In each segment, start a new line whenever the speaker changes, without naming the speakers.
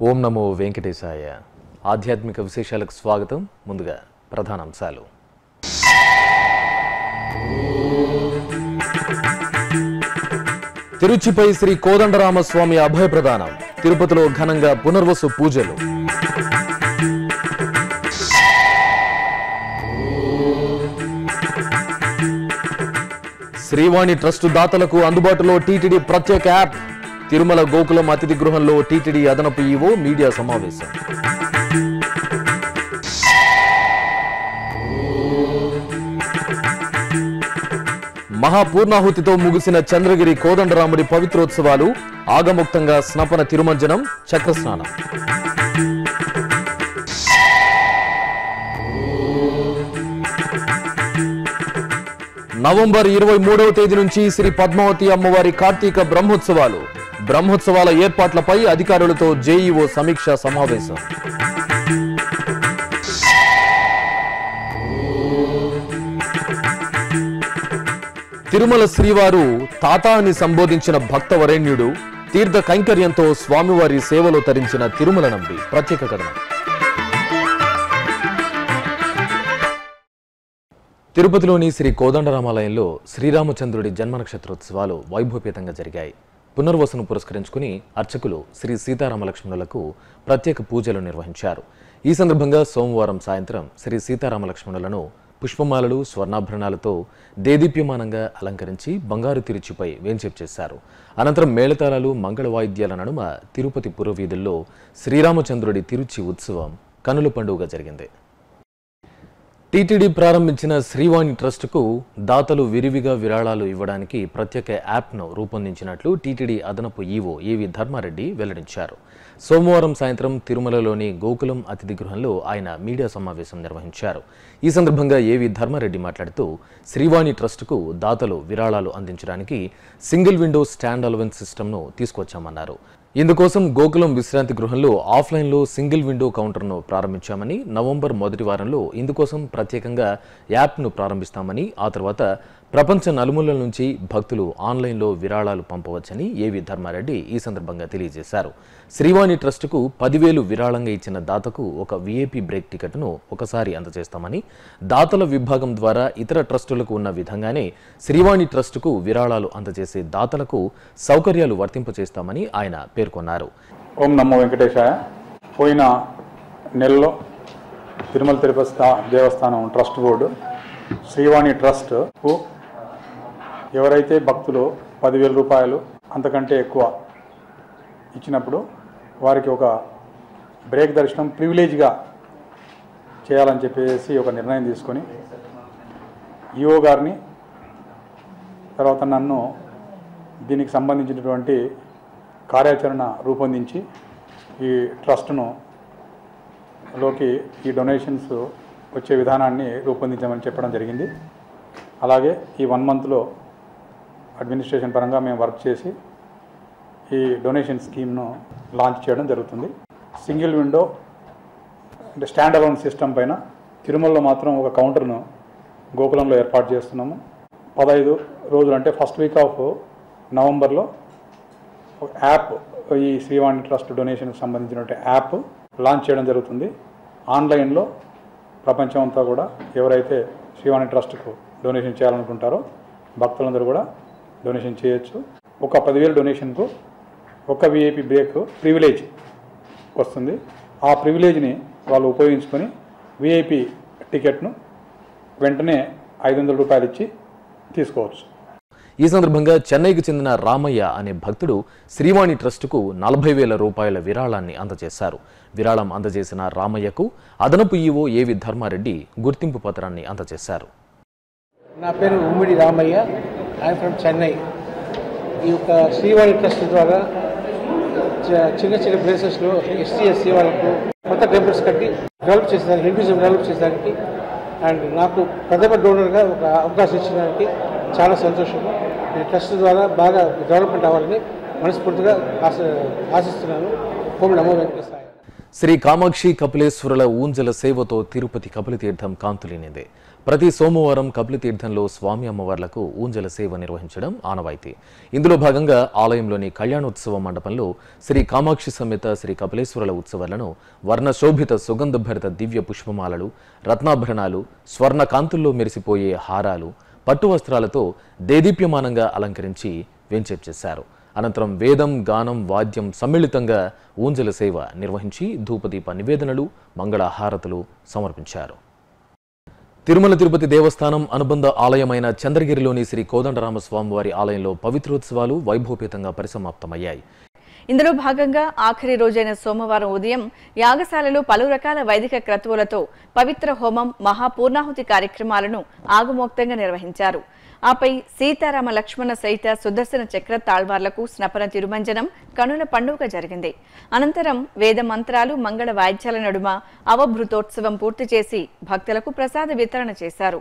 ఓం నమో వెంకటేశాయ ఆధ్యాత్మిక విశేషాలకు స్వాగతం ముందుగా ప్రధాన అంశాలు తిరుచిపై శ్రీ కోదండరామస్వామి అభయ ప్రదానం తిరుపతిలో ఘనంగా పునర్వసు పూజలు శ్రీవాణి ట్రస్టు దాతలకు అందుబాటులో టీటీడీ ప్రత్యేక యాప్ తిరుమల గోకులం అతిథి గృహంలో టీటీడీ అదనపు ఈవో మీడియా సమావేశం మహాపూర్ణాహుతితో ముగిసిన చంద్రగిరి కోదండరాముడి పవిత్రోత్సవాలు ఆగముక్తంగా స్నపన తిరుమంజనం చక్రస్నానం నవంబర్ ఇరవై మూడవ తేదీ నుంచి శ్రీ పద్మావతి అమ్మవారి కార్తీక బ్రహ్మోత్సవాలు బ్రహ్మోత్సవాల ఏర్పాట్లపై అధికారులతో జేఈఓ సమీక్ష సమావేశం తిరుమల శ్రీవారు తాత అని సంబోధించిన భక్తవరేణ్యుడు తీర్థ కైంకర్యంతో స్వామివారి సేవలో తరించిన తిరుమల నంబి ప్రత్యేక కథనం తిరుపతిలోని శ్రీ కోదండరామాలయంలో శ్రీరామచంద్రుడి జన్మ నక్షత్రోత్సవాలు వైభవపేతంగా జరిగాయి పునర్వసును పురస్కరించుకుని అర్చకులు శ్రీ సీతారామలక్ష్మణులకు ప్రత్యేక పూజలు నిర్వహించారు ఈ సందర్భంగా సోమవారం సాయంత్రం శ్రీ సీతారామలక్ష్మణులను పుష్పమాలలు స్వర్ణాభరణాలతో దేదీప్యమానంగా అలంకరించి బంగారు తిరుచిపై వేంచేపు చేశారు అనంతరం మేళతాళాలు మంగళ వాయిద్యాల నడుమ తిరుపతి పురవీధుల్లో శ్రీరామచంద్రుడి తిరుచి ఉత్సవం కనుల పండుగ జరిగింది టీటీడీ ప్రారంభించిన శ్రీవాణి ట్రస్టుకు దాతలు విరివిగా విరాళాలు ఇవ్వడానికి ప్రత్యేక యాప్ను రూపొందించినట్లు టీటీడీ అదనపు ఈవో ఏవి ధర్మారెడ్డి వెల్లడించారు సోమవారం సాయంత్రం తిరుమలలోని గోకులం అతిథి గృహంలో ఆయన మీడియా సమావేశం నిర్వహించారు ఈ సందర్భంగా ఏవి ధర్మారెడ్డి మాట్లాడుతూ శ్రీవాణి ట్రస్టుకు దాతలు విరాళాలు అందించడానికి సింగిల్ విండో స్టాండ్ అలవెన్స్ సిస్టమ్ను తీసుకొచ్చామన్నారు ఇందుకోసం గోకులం విశ్రాంతి గృహంలో ఆఫ్లైన్లో సింగిల్ విండో కౌంటర్ను ప్రారంభించామని నవంబర్ మొదటి వారంలో ఇందుకోసం ప్రత్యేకంగా యాప్ను ప్రారంభిస్తామని ఆ తర్వాత ప్రపంచ నలుమూలల నుంచి భక్తులు ఆన్లైన్లో విరాళాలు పంపవచ్చని ఏవి ధర్మారెడ్డి ఈ సందర్భంగా తెలియజేశారు శ్రీవాణి ట్రస్టుకు పదివేలు విరాళంగా ఇచ్చిన దాతకు ఒక విఐపి బ్రేక్ టికెట్ను ఒకసారి అందజేస్తామని దాతల విభాగం ద్వారా ఇతర ట్రస్టులకు ఉన్న విధంగానే శ్రీవాణి ట్రస్టుకు విరాళాలు అందజేసే దాతలకు సౌకర్యాలు వర్తింపచేస్తామని ఆయన పేర్కొన్నారు
ఓం నమో వెంకటేశాయ పోయిన నెలలో తిరుమల తిరుపతి స్థా- దేవస్థానం ట్రస్ట్ బోర్డు శ్రీవాణి ట్రస్ట్కు ఎవరైతే భక్తులు పదివేల రూపాయలు అంతకంటే ఎక్కువ ఇచ్చినప్పుడు వారికి ఒక బ్రేక్ దర్శనం ప్రివిలేజ్గా చేయాలని చెప్పేసి ఒక నిర్ణయం తీసుకొని ఈఓ గారిని తర్వాత నన్ను దీనికి సంబంధించినటువంటి కార్యాచరణ రూపొందించి ఈ ట్రస్ట్ను లోకి ఈ డొనేషన్స్ వచ్చే విధానాన్ని రూపొందించామని చెప్పడం జరిగింది అలాగే ఈ వన్ మంత్లో అడ్మినిస్ట్రేషన్ పరంగా మేము వర్క్ చేసి ఈ డొనేషన్ స్కీమ్ను లాంచ్ చేయడం జరుగుతుంది సింగిల్ విండో అంటే స్టాండ్ అలోన్ సిస్టమ్ పైన తిరుమలలో మాత్రం ఒక కౌంటర్ను గోకులంలో ఏర్పాటు చేస్తున్నాము పదహైదు రోజులు అంటే ఫస్ట్ వీక్ ఆఫ్ నవంబర్లో ఒక యాప్ ఈ శ్రీవాణి ట్రస్ట్ డొనేషన్కి సంబంధించినటువంటి యాప్ లాంచ్ చేయడం జరుగుతుంది ఆన్లైన్లో ప్రపంచం అంతా కూడా ఎవరైతే శ్రీవాణి ట్రస్ట్కు డొనేషన్ చేయాలనుకుంటారో భక్తులందరూ కూడా డొనేషన్ చేయొచ్చు ఒక పదివేల డొనేషన్కు ఒక విఐపి బ్రేక్ ప్రివిలేజ్ వస్తుంది ఆ ప్రివిలేజ్ని వాళ్ళు ఉపయోగించుకొని విఐపి టికెట్ను వెంటనే ఐదు వందల రూపాయలు ఇచ్చి తీసుకోవచ్చు
ఈ సందర్భంగా చెన్నైకి చెందిన రామయ్య అనే భక్తుడు శ్రీవాణి ట్రస్టుకు నలభై వేల రూపాయల విరాళాన్ని అందజేశారు విరాళం అందజేసిన రామయ్యకు అదనపు ఈవో ఏవి ధర్మారెడ్డి గుర్తింపు పత్రాన్ని అందజేశారు
నా పేరు ఉమ్మిడి రామయ్య ఐఎమ్ ఫ్రమ్ చెన్నై ఈ యొక్క శ్రీవాణి ట్రస్ట్ ద్వారా చ- చిన్న చిన్న ప్లేసెస్లో ఎస్సీ ఎస్సీ వాళ్ళకు కొత్త టెంపుల్స్ కట్టి డెవలప్ చేసేదానికి హిందూజం డెవలప్ చేసేదానికి అండ్ నాకు ప్రథమ డోనర్గా ఒక అవకాశం ఇచ్చడానికి చాలా సంతోషం ఈ ట్రస్ట్ ద్వారా బాగా డెవలప్మెంట్ అవ్వాలని మనస్ఫూర్తిగా ఆశ ఆశిస్తున్నాను ఓం నమో వెంకటేశాయ
శ్రీ కామాక్షి కపిలేశ్వరుల ఊంజల సేవతో తిరుపతి కపిలతీర్థం కాంతులేనిదే ప్రతి సోమవారం కపిలతీర్థంలో స్వామి అమ్మవార్లకు ఊంజల సేవ నిర్వహించడం ఆనవాయితీ ఇందులో భాగంగా ఆలయంలోని కళ్యాణోత్సవ మండపంలో శ్రీ కామాక్షి సమేత శ్రీ కపిలేశ్వరుల ఉత్సవాలను వర్ణశోభిత సుగంధభరిత దివ్య పుష్పమాలలు రత్నాభరణాలు స్వర్ణ కాంతుల్లో మెరిసిపోయే హారాలు పట్టు వస్త్రాలతో దేదీప్యమానంగా అలంకరించి వెంచేపు చేశారు అనంతరం వేదం గానం వాద్యం సమ్మిళితంగా ఊంజల సేవ నిర్వహించి ధూపదీప నివేదనలు మంగళహారతులు సమర్పించారు తిరుమల తిరుపతి దేవస్థానం అనుబంధ ఆలయమైన చంద్రగిరిలోని శ్రీ కోదండరామస్వామి వారి ఆలయంలో పవిత్రోత్సవాలు వైభవపేతంగా పరిసమాప్తమయ్యాయి
ఇందులో భాగంగా ఆఖరి రోజైన సోమవారం ఉదయం యాగశాలలో పలు రకాల వైదిక క్రతువులతో పవిత్ర హోమం మహాపూర్ణాహుతి కార్యక్రమాలను ఆగుమోక్తంగా నిర్వహించారు ఆపై సీతారామ లక్ష్మణ సహిత సుదర్శన చక్ర తాళ్వార్లకు స్నపన తిరుమంజనం కనుల పండుగ జరిగింది అనంతరం వేద మంత్రాలు మంగళ వాయిద్యాల నడుమ అవభృతోత్సవం పూర్తి చేసి భక్తులకు ప్రసాద వితరణ చేశారు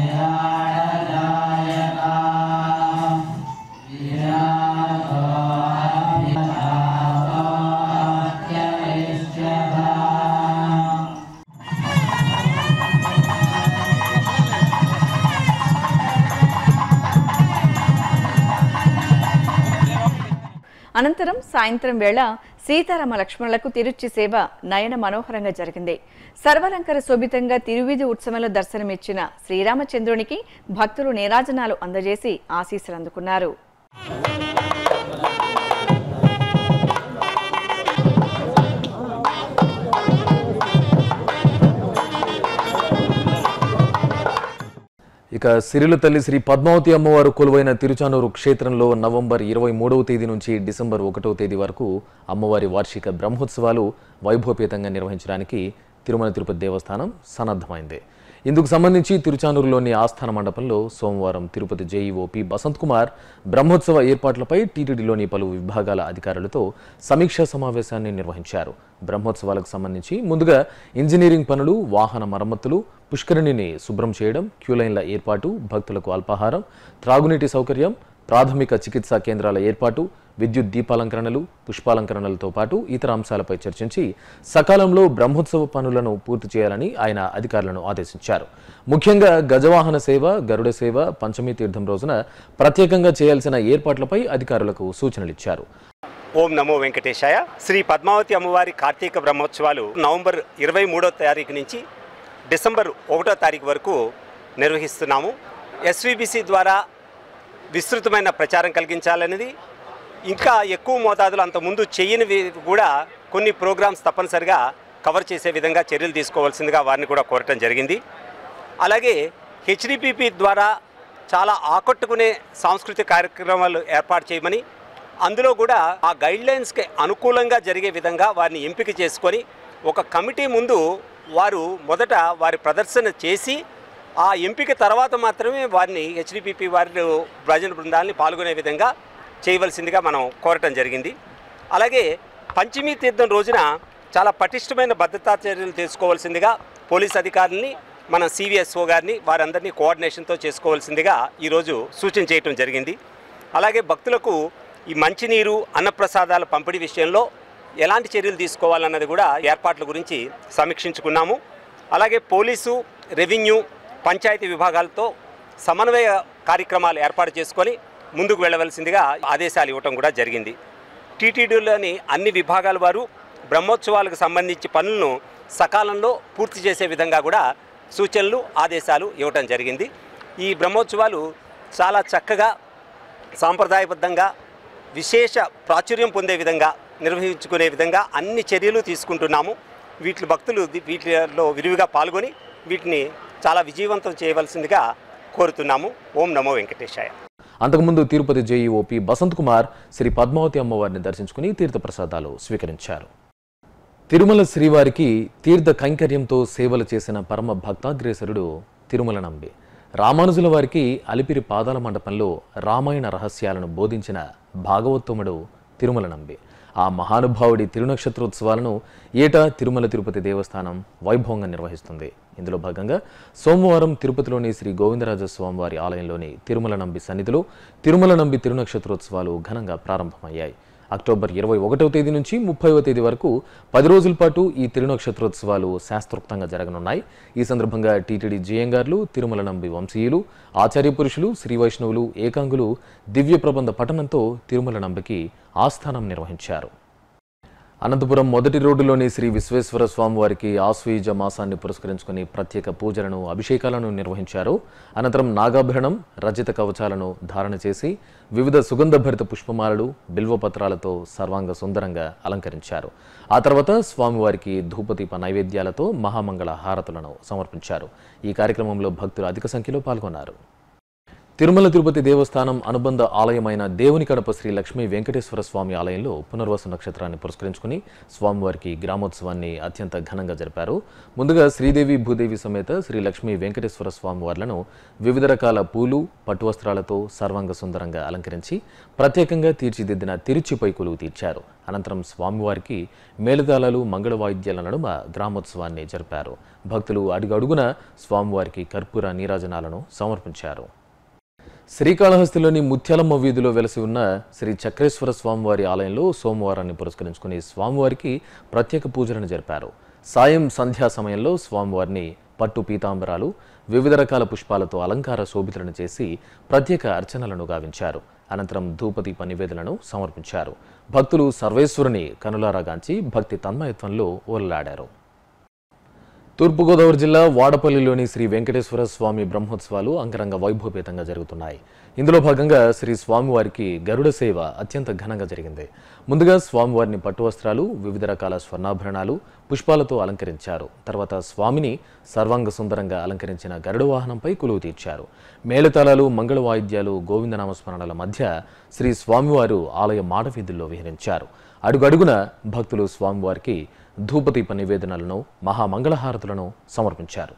అనంతరం సాయంత్రం వేళ సీతారామ లక్ష్మణులకు తిరుచి సేవ నయన మనోహరంగా జరిగింది సర్వలంకర శోభితంగా తిరువీధి ఉత్సవంలో దర్శనమిచ్చిన శ్రీరామచంద్రునికి భక్తులు నీరాజనాలు అందజేసి ఆశీస్సులు అందుకున్నారు
ఇక సిరిల తల్లి శ్రీ పద్మావతి అమ్మవారు కొలువైన తిరుచానూరు క్షేత్రంలో నవంబర్ ఇరవై మూడవ తేదీ నుంచి డిసెంబర్ ఒకటవ తేదీ వరకు అమ్మవారి వార్షిక బ్రహ్మోత్సవాలు వైభవపేతంగా నిర్వహించడానికి తిరుమల తిరుపతి దేవస్థానం సన్నద్ధమైంది ఇందుకు సంబంధించి తిరుచానూరులోని ఆస్థాన మండపంలో సోమవారం తిరుపతి జేఈఓ పి బసంత్ కుమార్ బ్రహ్మోత్సవ ఏర్పాట్లపై టీటీడీలోని పలు విభాగాల అధికారులతో సమీక్షా సమావేశాన్ని నిర్వహించారు బ్రహ్మోత్సవాలకు సంబంధించి ముందుగా ఇంజనీరింగ్ పనులు వాహన మరమ్మతులు పుష్కరిణిని శుభ్రం చేయడం క్యూలైన్ల ఏర్పాటు భక్తులకు అల్పాహారం త్రాగునీటి సౌకర్యం ప్రాథమిక చికిత్సా కేంద్రాల ఏర్పాటు విద్యుత్ దీపాలంకరణలు పుష్పాలంకరణలతో పాటు ఇతర అంశాలపై చర్చించి సకాలంలో బ్రహ్మోత్సవ పనులను పూర్తి చేయాలని ఆయన అధికారులను ఆదేశించారు ముఖ్యంగా గజవాహన సేవ గరుడ సేవ పంచమీ తీర్థం రోజున ప్రత్యేకంగా చేయాల్సిన ఏర్పాట్లపై అధికారులకు సూచనలిచ్చారు
ఓం నమో వెంకటేశాయ శ్రీ పద్మావతి అమ్మవారి కార్తీక బ్రహ్మోత్సవాలు నవంబర్ ఇరవై మూడో తారీఖు నుంచి డిసెంబర్ ఒకటో తారీఖు వరకు నిర్వహిస్తున్నాము ఎస్విబిసి ద్వారా విస్తృతమైన ప్రచారం కలిగించాలనేది ఇంకా ఎక్కువ మోతాదులో అంతకుముందు చేయనివి కూడా కొన్ని ప్రోగ్రామ్స్ తప్పనిసరిగా కవర్ చేసే విధంగా చర్యలు తీసుకోవాల్సిందిగా వారిని కూడా కోరటం జరిగింది అలాగే హెచ్డిపిపి ద్వారా చాలా ఆకట్టుకునే సాంస్కృతిక కార్యక్రమాలు ఏర్పాటు చేయమని అందులో కూడా ఆ గైడ్లైన్స్కి అనుకూలంగా జరిగే విధంగా వారిని ఎంపిక చేసుకొని ఒక కమిటీ ముందు వారు మొదట వారి ప్రదర్శన చేసి ఆ ఎంపిక తర్వాత మాత్రమే వారిని హెచ్డిపిపి వారి భజన బృందాలని పాల్గొనే విధంగా చేయవలసిందిగా మనం కోరటం జరిగింది అలాగే పంచమీ తీర్థం రోజున చాలా పటిష్టమైన భద్రతా చర్యలు తీసుకోవాల్సిందిగా పోలీస్ అధికారుల్ని మన సివిఎస్ఓ గారిని వారందరినీ కోఆర్డినేషన్తో చేసుకోవాల్సిందిగా ఈరోజు సూచన చేయటం జరిగింది అలాగే భక్తులకు ఈ మంచినీరు అన్నప్రసాదాల పంపిణీ విషయంలో ఎలాంటి చర్యలు తీసుకోవాలన్నది కూడా ఏర్పాట్ల గురించి సమీక్షించుకున్నాము అలాగే పోలీసు రెవెన్యూ పంచాయతీ విభాగాలతో సమన్వయ కార్యక్రమాలు ఏర్పాటు చేసుకొని ముందుకు వెళ్ళవలసిందిగా ఆదేశాలు ఇవ్వటం కూడా జరిగింది టీటీడీలోని అన్ని విభాగాల వారు బ్రహ్మోత్సవాలకు సంబంధించి పనులను సకాలంలో పూర్తి చేసే విధంగా కూడా సూచనలు ఆదేశాలు ఇవ్వటం జరిగింది ఈ బ్రహ్మోత్సవాలు చాలా చక్కగా సాంప్రదాయబద్ధంగా విశేష ప్రాచుర్యం పొందే విధంగా నిర్వహించుకునే విధంగా అన్ని చర్యలు తీసుకుంటున్నాము వీటి భక్తులు ది- వీటిలో విరివిగా పాల్గొని వీటిని చాలా విజయవంతం చేయవలసిందిగా కోరుతున్నాము ఓం నమో వెంకటేశాయ
అంతకుముందు తిరుపతి జేఈఓపి బసంత్ కుమార్ శ్రీ పద్మావతి అమ్మవారిని దర్శించుకుని తీర్థప్రసాదాలు స్వీకరించారు తిరుమల శ్రీవారికి తీర్థ కైంకర్యంతో సేవలు చేసిన పరమ భక్తాగ్రేసరుడు తిరుమల నంబి రామానుజుల వారికి అలిపిరి పాదాల మండపంలో రామాయణ రహస్యాలను బోధించిన భాగవతోముడు తిరుమల నంబి ఆ మహానుభావుడి తిరునక్షత్రోత్సవాలను ఏటా తిరుమల తిరుపతి దేవస్థానం వైభవంగా నిర్వహిస్తుంది ఇందులో భాగంగా సోమవారం తిరుపతిలోని శ్రీ గోవిందరాజ స్వామివారి ఆలయంలోని తిరుమల నంబి సన్నిధిలో తిరుమల నంబి తిరునక్షత్రోత్సవాలు ఘనంగా ప్రారంభమయ్యాయి అక్టోబర్ ఇరవై ఒకటవ తేదీ నుంచి ముప్పైవ తేదీ వరకు పది రోజుల పాటు ఈ తిరునక్షత్రోత్సవాలు శాస్త్రోక్తంగా జరగనున్నాయి ఈ సందర్భంగా టీటీడీ జేఎంగార్లు తిరుమల నంబి వంశీయులు ఆచార్య పురుషులు శ్రీ వైష్ణవులు ఏకాంగులు దివ్య ప్రబంధ పఠనంతో తిరుమల నంబికి ఆస్థానం నిర్వహించారు అనంతపురం మొదటి రోడ్డులోని శ్రీ విశ్వేశ్వర స్వామి వారికి ఆశ్వీజ మాసాన్ని పురస్కరించుకుని ప్రత్యేక పూజలను అభిషేకాలను నిర్వహించారు అనంతరం నాగాభరణం రజిత కవచాలను ధారణ చేసి వివిధ సుగంధభరిత పుష్పమాలలు బిల్వపత్రాలతో సర్వాంగ సుందరంగా అలంకరించారు ఆ తర్వాత స్వామివారికి ధూపదీప నైవేద్యాలతో మహామంగళ హారతులను సమర్పించారు ఈ కార్యక్రమంలో భక్తులు అధిక సంఖ్యలో పాల్గొన్నారు తిరుమల తిరుపతి దేవస్థానం అనుబంధ ఆలయమైన దేవుని కడప శ్రీ లక్ష్మీ వెంకటేశ్వర స్వామి ఆలయంలో పునర్వసు నక్షత్రాన్ని పురస్కరించుకుని స్వామివారికి గ్రామోత్సవాన్ని అత్యంత ఘనంగా జరిపారు ముందుగా శ్రీదేవి భూదేవి సమేత శ్రీ లక్ష్మీ వెంకటేశ్వర స్వామి వార్లను వివిధ రకాల పూలు పట్టు వస్త్రాలతో సర్వాంగ సుందరంగా అలంకరించి ప్రత్యేకంగా తీర్చిదిద్దిన తిరుచిపై కొలువు తీర్చారు అనంతరం స్వామివారికి మేళతాళాలు మంగళ వాయిద్యాల నడుమ గ్రామోత్సవాన్ని జరిపారు భక్తులు అడుగడుగున స్వామివారికి కర్పూర నీరాజనాలను సమర్పించారు శ్రీకాళహస్తిలోని ముత్యాలమ్మ వీధిలో వెలసి ఉన్న శ్రీ చక్రేశ్వర స్వామివారి ఆలయంలో సోమవారాన్ని పురస్కరించుకుని స్వామివారికి ప్రత్యేక పూజలను జరిపారు సాయం సంధ్యా సమయంలో స్వామివారిని పట్టు పీతాంబరాలు వివిధ రకాల పుష్పాలతో అలంకార శోభితులను చేసి ప్రత్యేక అర్చనలను గావించారు అనంతరం ధూపదీప నివేదనను సమర్పించారు భక్తులు సర్వేశ్వరుని కనులారాగాంచి భక్తి తన్మయత్వంలో ఓలలాడారు తూర్పుగోదావరి జిల్లా వాడపల్లిలోని శ్రీ వెంకటేశ్వర స్వామి బ్రహ్మోత్సవాలు అంగరంగ వైభవపేతంగా జరుగుతున్నాయి ఇందులో భాగంగా శ్రీ స్వామివారికి గరుడ సేవ అత్యంత ఘనంగా జరిగింది ముందుగా స్వామివారిని పట్టు వస్త్రాలు వివిధ రకాల స్వర్ణాభరణాలు పుష్పాలతో అలంకరించారు తర్వాత స్వామిని సర్వాంగ సుందరంగా అలంకరించిన గరుడ వాహనంపై కొలువు తీర్చారు మేళతాళాలు మంగళ వాయిద్యాలు గోవిందనామస్మరణల మధ్య శ్రీ స్వామివారు ఆలయ మాడవీధుల్లో విహరించారు అడుగడుగున భక్తులు స్వామివారికి ధూపదీప నివేదనలను మహామంగళహారతులను సమర్పించారు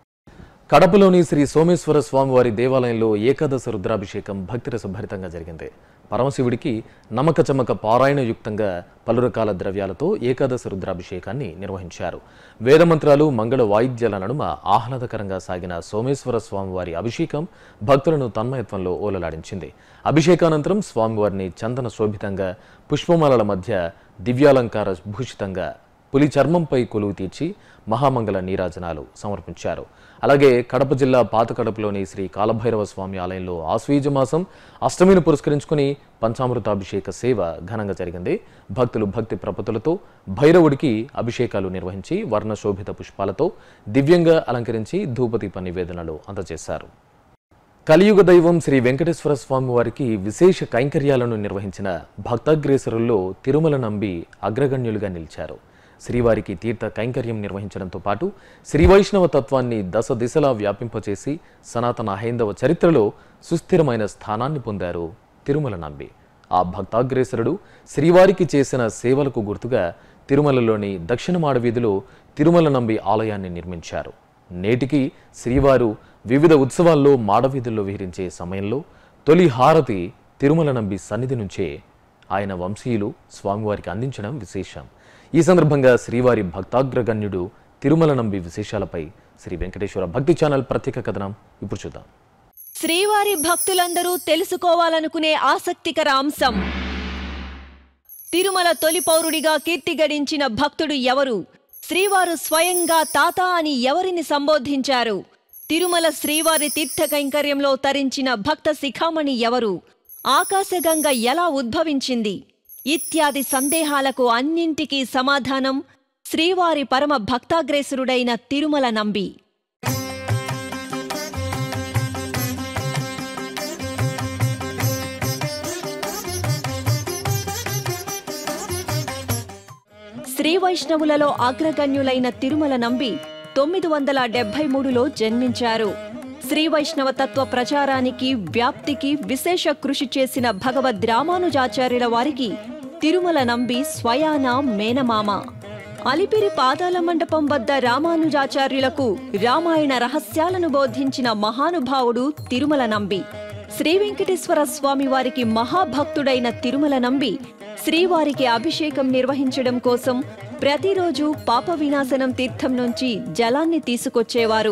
కడపలోని శ్రీ సోమేశ్వర స్వామివారి దేవాలయంలో ఏకాదశ రుద్రాభిషేకం భక్తిరస భరితంగా జరిగింది పరమశివుడికి నమ్మక చమ్మక పారాయణయుక్తంగా పలు రకాల ద్రవ్యాలతో ఏకాదశ రుద్రాభిషేకాన్ని నిర్వహించారు వేదమంత్రాలు మంగళ వాయిద్యాల నడుమ ఆహ్లాదకరంగా సాగిన సోమేశ్వర స్వామివారి అభిషేకం భక్తులను తన్మయత్వంలో ఓలలాడించింది అభిషేకానంతరం స్వామివారిని చందన శోభితంగా పుష్పమాలల మధ్య దివ్యాలంకార భూషితంగా పులి చర్మంపై కొలువు తీర్చి మహామంగళ నీరాజనాలు సమర్పించారు అలాగే కడప జిల్లా పాత కడపలోని శ్రీ కాలభైరవ స్వామి ఆలయంలో ఆశ్వీజ మాసం అష్టమిని పురస్కరించుకుని పంచామృతాభిషేక సేవ ఘనంగా జరిగింది భక్తులు భక్తి ప్రపతులతో భైరవుడికి అభిషేకాలు నిర్వహించి వర్ణశోభిత పుష్పాలతో దివ్యంగా అలంకరించి ధూపదీప నివేదనలు అందజేశారు కలియుగ దైవం శ్రీ వెంకటేశ్వర స్వామి వారికి విశేష కైంకర్యాలను నిర్వహించిన భక్తాగ్రేసరుల్లో తిరుమల నంబి అగ్రగణ్యులుగా నిలిచారు శ్రీవారికి తీర్థ కైంకర్యం నిర్వహించడంతో పాటు శ్రీ వైష్ణవ తత్వాన్ని దశ దిశలా వ్యాపింపచేసి సనాతన హైందవ చరిత్రలో సుస్థిరమైన స్థానాన్ని పొందారు తిరుమల నంబి ఆ భక్తాగ్రేసరుడు శ్రీవారికి చేసిన సేవలకు గుర్తుగా తిరుమలలోని దక్షిణ మాడవీధిలో తిరుమల నంబి ఆలయాన్ని నిర్మించారు నేటికి శ్రీవారు వివిధ ఉత్సవాల్లో మాడవీధుల్లో విహరించే సమయంలో తొలి హారతి తిరుమల నంబి సన్నిధి నుంచే ఆయన వంశీయులు స్వామివారికి అందించడం విశేషం ఈ సందర్భంగా శ్రీవారి భక్తాగ్రగణ్యుడు తిరుమల నంబి విశేషాలపై శ్రీ వెంకటేశ్వర భక్తి ఛానల్ ప్రత్యేక కథనం ఇప్పుడు చూద్దాం
శ్రీవారి భక్తులందరూ తెలుసుకోవాలనుకునే ఆసక్తికర అంశం తిరుమల తొలి పౌరుడిగా కీర్తి గడించిన భక్తుడు ఎవరు శ్రీవారు స్వయంగా తాత అని ఎవరిని సంబోధించారు తిరుమల శ్రీవారి తీర్థ కైంకర్యంలో తరించిన భక్త శిఖామణి ఎవరు ఆకాశగంగ ఎలా ఉద్భవించింది ఇత్యాది సందేహాలకు అన్నింటికీ సమాధానం శ్రీవారి పరమ భక్తాగ్రేసురుడైన తిరుమల నంబి శ్రీ వైష్ణవులలో అగ్రగణ్యులైన తిరుమల నంబి తొమ్మిది వందల డెబ్బై మూడులో జన్మించారు శ్రీ వైష్ణవ తత్వ ప్రచారానికి వ్యాప్తికి విశేష కృషి చేసిన భగవద్ రామానుజాచార్యుల వారికి తిరుమల నంబి స్వయాన మేనమామ అలిపిరి పాదాల మండపం వద్ద రామానుజాచార్యులకు రామాయణ రహస్యాలను బోధించిన మహానుభావుడు తిరుమల నంబి శ్రీ వెంకటేశ్వర స్వామి వారికి మహాభక్తుడైన తిరుమల నంబి శ్రీవారికి అభిషేకం నిర్వహించడం కోసం ప్రతిరోజు పాప వినాశనం తీర్థం నుంచి జలాన్ని తీసుకొచ్చేవారు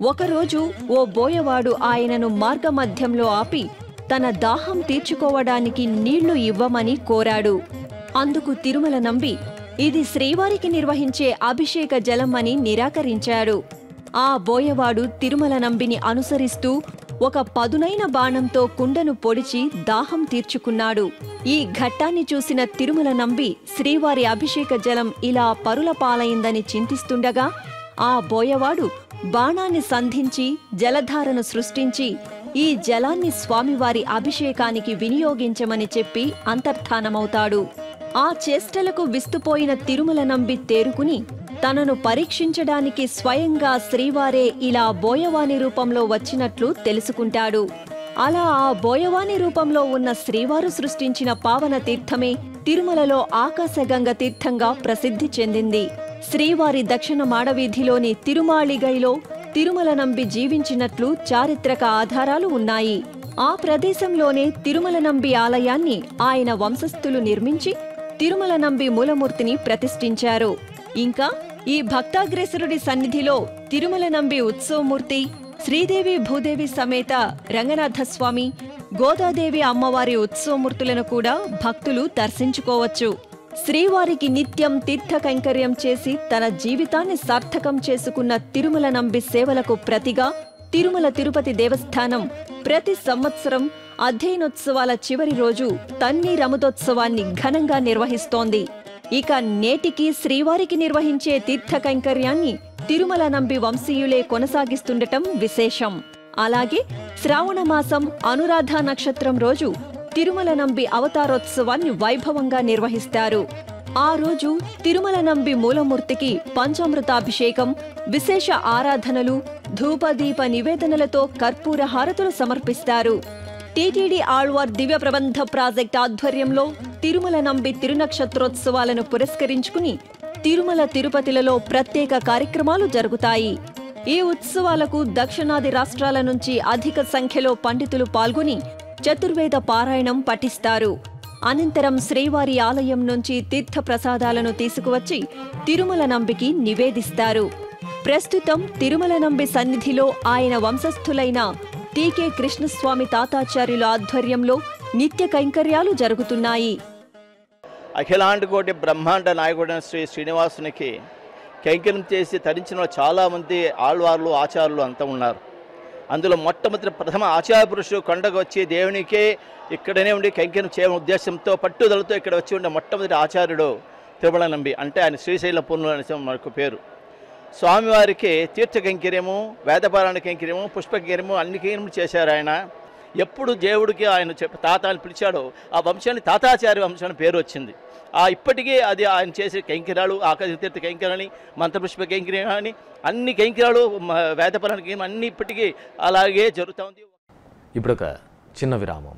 ఒకరోజు ఓ బోయవాడు ఆయనను మార్గమధ్యంలో ఆపి తన దాహం తీర్చుకోవడానికి నీళ్లు ఇవ్వమని కోరాడు అందుకు తిరుమల నంబి ఇది శ్రీవారికి నిర్వహించే అభిషేక జలం అని నిరాకరించాడు ఆ బోయవాడు తిరుమల నంబిని అనుసరిస్తూ ఒక పదునైన బాణంతో కుండను పొడిచి దాహం తీర్చుకున్నాడు ఈ ఘట్టాన్ని చూసిన తిరుమల నంబి శ్రీవారి అభిషేక జలం ఇలా పరుల పాలైందని చింతిస్తుండగా ఆ బోయవాడు బాణాన్ని సంధించి జలధారను సృష్టించి ఈ జలాన్ని స్వామివారి అభిషేకానికి వినియోగించమని చెప్పి అంతర్ధానమవుతాడు ఆ చేష్టలకు విస్తుపోయిన తిరుమల నంబి తేరుకుని తనను పరీక్షించడానికి స్వయంగా శ్రీవారే ఇలా బోయవాని రూపంలో వచ్చినట్లు తెలుసుకుంటాడు అలా ఆ బోయవాని రూపంలో ఉన్న శ్రీవారు సృష్టించిన పావన తీర్థమే తిరుమలలో ఆకాశగంగ తీర్థంగా ప్రసిద్ధి చెందింది శ్రీవారి దక్షిణ మాడవీధిలోని తిరుమాళిగైలో తిరుమల నంబి జీవించినట్లు చారిత్రక ఆధారాలు ఉన్నాయి ఆ ప్రదేశంలోనే తిరుమల నంబి ఆలయాన్ని ఆయన వంశస్థులు నిర్మించి తిరుమల నంబి మూలమూర్తిని ప్రతిష్ఠించారు ఇంకా ఈ భక్తాగ్రేసరుడి సన్నిధిలో తిరుమల నంబి ఉత్సవమూర్తి శ్రీదేవి భూదేవి సమేత రంగనాథస్వామి గోదాదేవి అమ్మవారి ఉత్సవమూర్తులను కూడా భక్తులు దర్శించుకోవచ్చు శ్రీవారికి నిత్యం తీర్థ కైంకర్యం చేసి తన జీవితాన్ని సార్థకం చేసుకున్న తిరుమల నంబి సేవలకు ప్రతిగా తిరుమల తిరుపతి దేవస్థానం ప్రతి సంవత్సరం అధ్యయనోత్సవాల చివరి రోజు తన్ని రమతోత్సవాన్ని ఘనంగా నిర్వహిస్తోంది ఇక నేటికి శ్రీవారికి నిర్వహించే తీర్థ కైంకర్యాన్ని తిరుమల నంబి వంశీయులే కొనసాగిస్తుండటం విశేషం అలాగే శ్రావణ మాసం అనురాధ నక్షత్రం రోజు తిరుమల నంబి అవతారోత్సవాన్ని వైభవంగా నిర్వహిస్తారు ఆ రోజు తిరుమల నంబి మూలమూర్తికి పంచామృతాభిషేకం విశేష ఆరాధనలు ధూపదీప నివేదనలతో కర్పూర హారతులు సమర్పిస్తారు టీటీడీ ఆళ్వార్ దివ్య ప్రబంధ ప్రాజెక్ట్ ఆధ్వర్యంలో తిరుమల నంబి తిరునక్షత్రోత్సవాలను పురస్కరించుకుని తిరుమల తిరుపతిలలో ప్రత్యేక కార్యక్రమాలు జరుగుతాయి ఈ ఉత్సవాలకు దక్షిణాది రాష్ట్రాల నుంచి అధిక సంఖ్యలో పండితులు పాల్గొని చతుర్వేద పారాయణం పఠిస్తారు అనంతరం శ్రీవారి ఆలయం నుంచి తీర్థ ప్రసాదాలను తీసుకువచ్చి తిరుమల నంబికి నివేదిస్తారు ప్రస్తుతం తిరుమల నంబి సన్నిధిలో ఆయన వంశస్థులైన టీకే కృష్ణస్వామి తాతాచార్యుల ఆధ్వర్యంలో నిత్య కైంకర్యాలు జరుగుతున్నాయి
అఖిలాండ కోటి బ్రహ్మాండ నాయకుడైన శ్రీ శ్రీనివాసునికి కైంకర్యం చేసి తరించిన వాళ్ళు చాలామంది ఆళ్వార్లు ఆచార్యులు అంతా ఉన్నారు అందులో మొట్టమొదటి ప్రథమ ఆచార్య పురుషుడు కొండకు వచ్చి దేవునికే ఇక్కడనే ఉండి కైంకర్యం చేయడం ఉద్దేశంతో పట్టుదలతో ఇక్కడ వచ్చి ఉండే మొట్టమొదటి ఆచార్యుడు తిరుమల నంబి అంటే ఆయన శ్రీశైల పూర్ణులు అనే మనకు పేరు స్వామివారికి తీర్థ కైంకర్యము వేదపారాయణ కైంకర్యము పుష్ప కైంకర్యము అన్ని కైంకర్యములు చేశారు ఆయన ఎప్పుడు దేవుడికి ఆయన చెప్పి తాత అని పిలిచాడో ఆ వంశాన్ని తాతాచార్య వంశం అని పేరు వచ్చింది ఆ ఇప్పటికీ అది ఆయన చేసే కైంకర్యాలు ఆకాశ తీర్థ కైంకర్యాలని మంత్రపుష్ప కైంకర్యం అని అన్ని కైంకర్యాలు మ- వేదపారాయణ కైంకర్యం అన్ని ఇప్పటికీ అలాగే జరుగుతూ ఉంది
ఇప్పుడొక చిన్న విరామం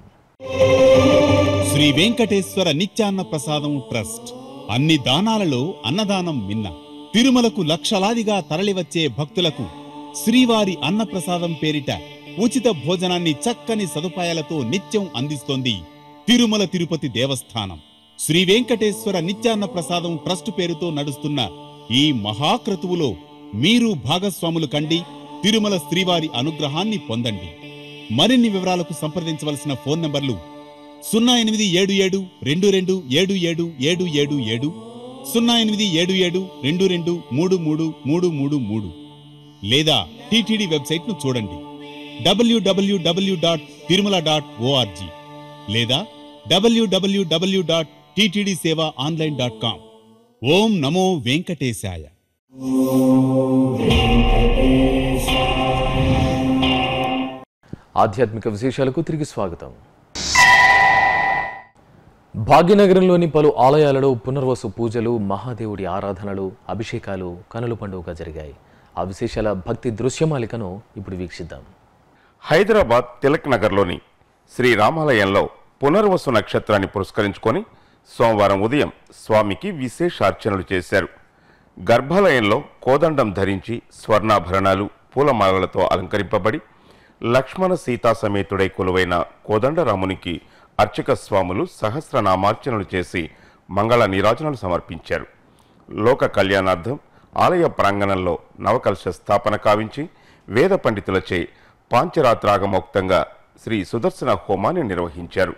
శ్రీ వెంకటేశ్వర నిత్యాన్న ప్రసాదం ట్రస్ట్ అన్ని దానాలలో అన్నదానం మిన్న తిరుమలకు లక్షలాదిగా తరలివచ్చే భక్తులకు శ్రీవారి అన్నప్రసాదం పేరిట ఉచిత భోజనాన్ని చక్కని సదుపాయాలతో నిత్యం అందిస్తోంది తిరుమల తిరుపతి దేవస్థానం శ్రీ వెంకటేశ్వర నిత్యాన్న ప్రసాదం ట్రస్ట్ పేరుతో నడుస్తున్న ఈ మహాక్రతువులో మీరు భాగస్వాములు కండి తిరుమల శ్రీవారి అనుగ్రహాన్ని పొందండి మరిన్ని వివరాలకు సంప్రదించవలసిన ఫోన్ నంబర్లు సున్నా ఎనిమిది ఏడు ఏడు రెండు రెండు ఏడు ఏడు ఏడు ఏడు ఏడు సున్నా ఎనిమిది ఏడు ఏడు రెండు రెండు మూడు మూడు మూడు మూడు మూడు లేదా టీటీడీ వెబ్సైట్ను చూడండి డబ్ల్యూడబ్ల్యూడబ్ల్యూ డాట్ తిరుమల డాట్ ఓఆర్జీ లేదా డబ్ల్యూడబ్ల్యూడబ్ల్యూ dot TTD seva online dot com ఓం నమో వెంకటేశాయ
ఆధ్యాత్మిక విశేషాలకు తిరిగి స్వాగతం భాగ్యనగరంలోని పలు ఆలయాలలో పునర్వసు పూజలు మహాదేవుడి ఆరాధనలు అభిషేకాలు కనుల పండుగగా జరిగాయి ఆ విశేషాల భక్తి దృశ్యమాలికను ఇప్పుడు వీక్షిద్దాం
హైదరాబాద్ తిలక్ నగర్లోని శ్రీ రామాలయంలో పునర్వసు నక్షత్రాన్ని పురస్కరించుకొని సోమవారం ఉదయం స్వామికి విశేషార్చనలు చేశారు గర్భాలయంలో కోదండం ధరించి స్వర్ణాభరణాలు పూలమాలలతో అలంకరింపబడి లక్ష్మణ సీతా సమేతుడై కొలువైన కోదండరామునికి అర్చక స్వాములు సహస్రనామార్చనలు చేసి మంగళ నీరాజనాలు సమర్పించారు లోక కళ్యాణార్థం ఆలయ ప్రాంగణంలో నవకలశ స్థాపన కావించి వేద పండితులచే పాంచరాత్రాగమోక్తంగా శ్రీ సుదర్శన హోమాన్ని నిర్వహించారు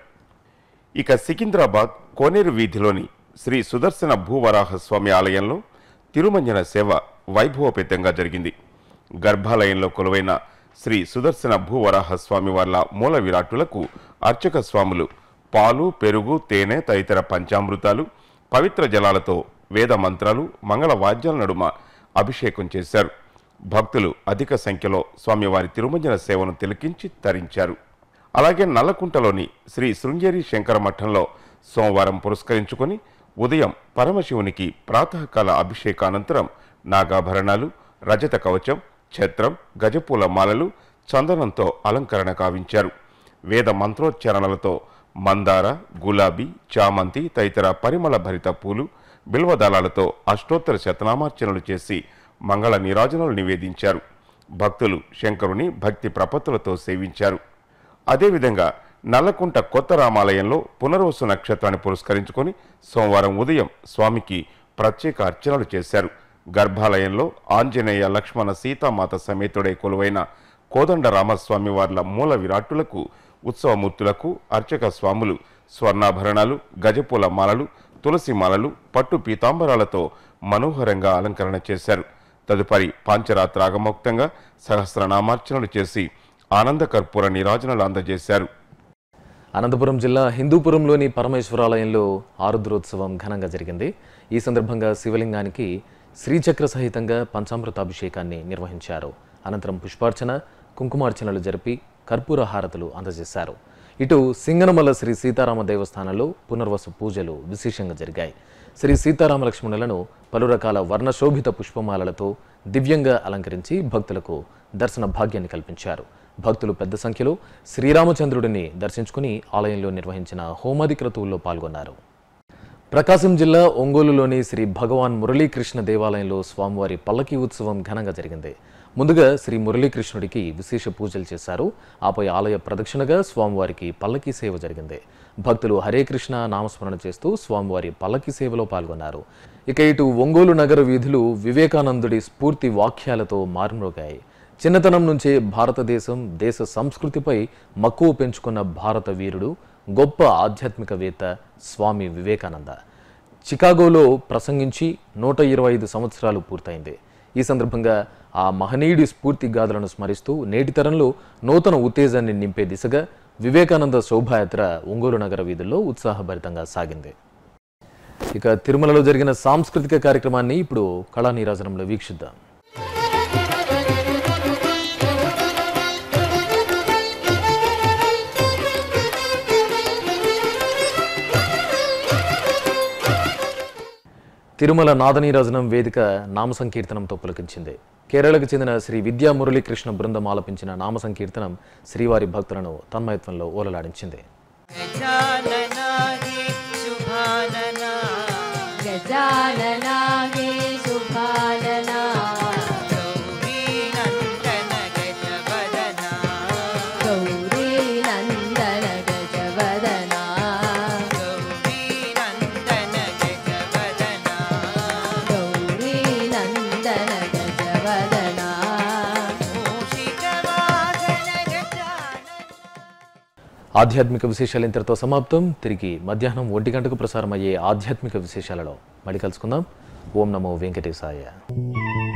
ఇక సికింద్రాబాద్ కోనేరు వీధిలోని శ్రీ సుదర్శన భూవరాహ స్వామి ఆలయంలో తిరుమంజన సేవ వైభవపేతంగా జరిగింది గర్భాలయంలో కొలువైన శ్రీ సుదర్శన భూవరాహ స్వామి వార్ల మూల విరాట్టులకు అర్చక స్వాములు పాలు పెరుగు తేనె తదితర పంచామృతాలు పవిత్ర జలాలతో వేద మంత్రాలు మంగళ వాద్యాల నడుమ అభిషేకం చేశారు భక్తులు అధిక సంఖ్యలో స్వామివారి తిరుమంజన సేవను తిలకించి తరించారు అలాగే నల్లకుంటలోని శ్రీ శృంగేరి శంకర మఠంలో సోమవారం పురస్కరించుకొని ఉదయం పరమశివునికి ప్రాతకాల అభిషేకానంతరం నాగాభరణాలు రజత కవచం ఛత్రం గజపూల మాలలు చందనంతో అలంకరణ కావించారు వేద మంత్రోచ్చారణలతో మందార గులాబీ చామంతి తదితర పరిమళ భరిత పూలు బిల్వదళాలతో అష్టోత్తర శతనామార్చనలు చేసి మంగళ నీరాజనాలు నివేదించారు భక్తులు శంకరుని భక్తి ప్రపత్తులతో సేవించారు అదేవిధంగా నల్లకుంట కొత్త రామాలయంలో పునర్వసు నక్షత్రాన్ని పురస్కరించుకొని సోమవారం ఉదయం స్వామికి ప్రత్యేక అర్చనలు చేశారు గర్భాలయంలో ఆంజనేయ లక్ష్మణ సీతామాత సమేతుడై కొలువైన కోదండ రామస్వామి వార్ల మూల విరాట్టులకు ఉత్సవమూర్తులకు అర్చక స్వాములు స్వర్ణాభరణాలు గజపూల మాలలు తులసి మాలలు పట్టు పీతాంబరాలతో మనోహరంగా అలంకరణ చేశారు తదుపరి పాంచరాత్రాగమోక్తంగా సహస్రనామార్చనలు చేసి ఆనంద కర్పూర నీరాజనలు అందజేశారు
అనంతపురం జిల్లా హిందూపురంలోని పరమేశ్వరాలయంలో ఆరుద్రోత్సవం ఘనంగా జరిగింది ఈ సందర్భంగా శివలింగానికి శ్రీచక్ర సహితంగా పంచామృతాభిషేకాన్ని నిర్వహించారు అనంతరం పుష్పార్చన కుంకుమార్చనలు జరిపి కర్పూర హారతులు అందజేశారు ఇటు సింగనమల శ్రీ సీతారామ దేవస్థానంలో పునర్వసు పూజలు విశేషంగా జరిగాయి శ్రీ సీతారామ లక్ష్మణులను పలు రకాల వర్ణశోభిత పుష్పమాలలతో దివ్యంగా అలంకరించి భక్తులకు దర్శన భాగ్యాన్ని కల్పించారు భక్తులు పెద్ద సంఖ్యలో శ్రీరామచంద్రుడిని దర్శించుకుని ఆలయంలో నిర్వహించిన హోమాది క్రతువుల్లో పాల్గొన్నారు ప్రకాశం జిల్లా ఒంగోలులోని శ్రీ భగవాన్ మురళీకృష్ణ దేవాలయంలో స్వామివారి పల్లకి ఉత్సవం ఘనంగా జరిగింది ముందుగా శ్రీ మురళీకృష్ణుడికి విశేష పూజలు చేశారు ఆపై ఆలయ ప్రదక్షిణగా స్వామివారికి పల్లకి సేవ జరిగింది భక్తులు హరే కృష్ణ నామస్మరణ చేస్తూ స్వామివారి పల్లకి సేవలో పాల్గొన్నారు ఇక ఇటు ఒంగోలు నగర వీధులు వివేకానందుడి స్ఫూర్తి వాక్యాలతో మారుమ్రోగాయి చిన్నతనం నుంచే భారతదేశం దేశ సంస్కృతిపై మక్కువ పెంచుకున్న భారత వీరుడు గొప్ప ఆధ్యాత్మికవేత్త స్వామి వివేకానంద చికాగోలో ప్రసంగించి నూట ఇరవై ఐదు సంవత్సరాలు పూర్తయింది ఈ సందర్భంగా ఆ మహనీయుడి స్ఫూర్తి గాథలను స్మరిస్తూ నేటి తరంలో నూతన ఉత్తేజాన్ని నింపే దిశగా వివేకానంద శోభాయాత్ర ఒంగోలు నగర వీధుల్లో ఉత్సాహభరితంగా సాగింది ఇక తిరుమలలో జరిగిన సాంస్కృతిక కార్యక్రమాన్ని ఇప్పుడు కళా నీరాజనంలో వీక్షిద్దాం తిరుమల నాదనీరాజనం వేదిక నామ సంకీర్తనంతో పులకించింది కేరళకు చెందిన శ్రీ విద్యా మురళీకృష్ణ బృందం ఆలపించిన నామ సంకీర్తనం శ్రీవారి భక్తులను తన్మయత్వంలో ఓలలాడించింది
गजाननागे शुभानना गौरी नन्दन गजवदना गौरी नन्दन गजवदना
ఆధ్యాత్మిక విశేషాలు ఇంతటితో సమాప్తం తిరిగి మధ్యాహ్నం ఒంటి గంటకు ప్రసారం అయ్యే ఆధ్యాత్మిక విశేషాలలో మళ్ళీ కలుసుకుందాం ఓం నమో వెంకటేశాయ